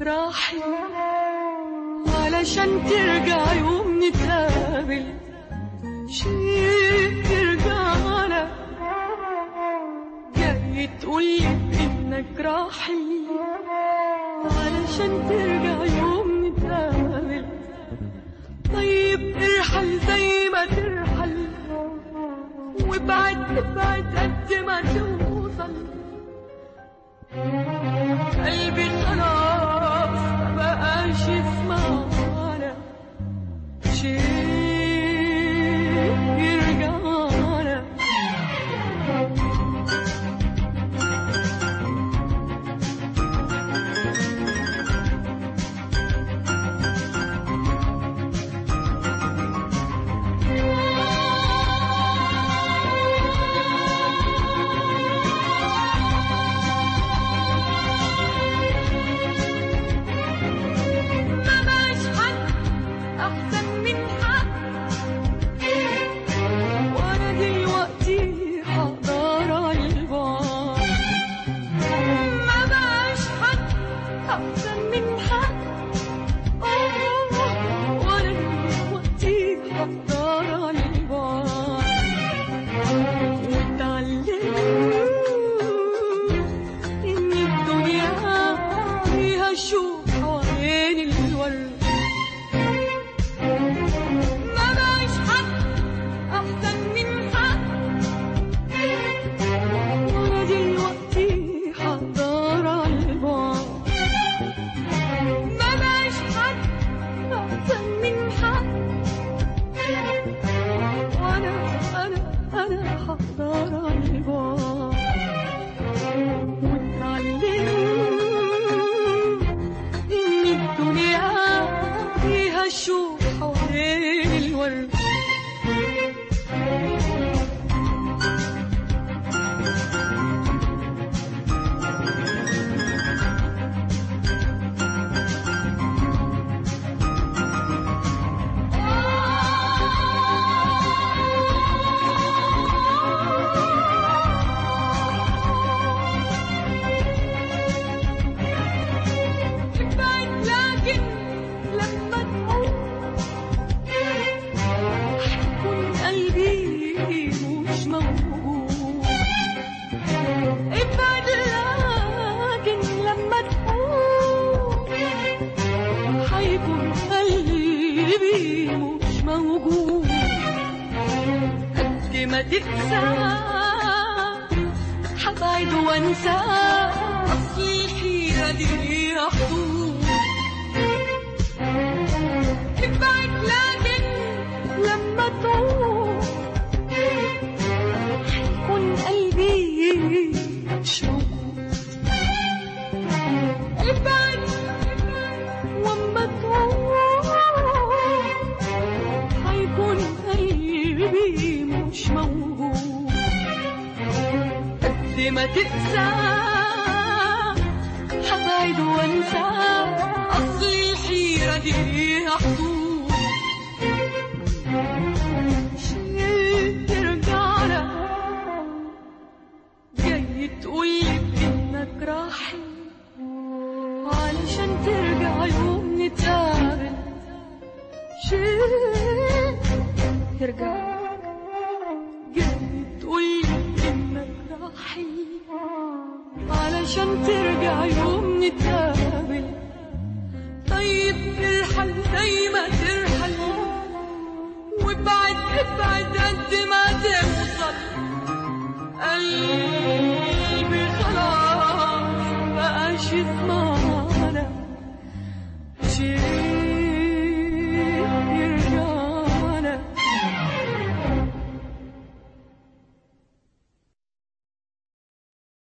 راحل علشان ترجع يوم نتقابل شيء يرجعنا جاي تقولي انك راحل علشان ترجع يوم نتقابل طيب ارحل زي ما ترحل وابعد ابعد قد ما توصل قلبي خلاص ما بقاش يسمعنا شيء يرجعنا ما بقاش حد احسن من حد وانا دلوقتي هقدر على البعد ما بقاش حد احسن من حد وانا دلوقتي هقدر على البعد واتعلمت ان الدنيا فيها شوق حوالين الورد ما بقاش حد احسن من حد وانا دلوقتي هقدر على البعد ما بقاش حد احسن من حد وانا انا انا هقدر على البعد واتعلمت ان الدنيا فيها شوق حوالين الورد ابعد لكن لما تقول حيكون قلبي مش موجود ابعد لكن لما تقول حيكون قلبي مش موجود قد ما تنسى حبعد وانسى اصل الحيرة دي ليها حدود ابعد لكن لما تعود حيكون قلبي مش موجود ابعد واما تعود حيكون قلبي مش موجود قد ما تقسى حبعد وانسى اصل الحيرة دي ليها حدود شيء ترجعنا جاي تقولي انك راحل علشان ترجع يوم نتقابل شيء يرجع جاي تقولي انك راحل علشان ترجع يوم نتقابل طيب ارحل زي ما ترحل وابعد ابعد قد ما توصل قلبي خلاص مبقاش يسمعنا شيء يرجعنا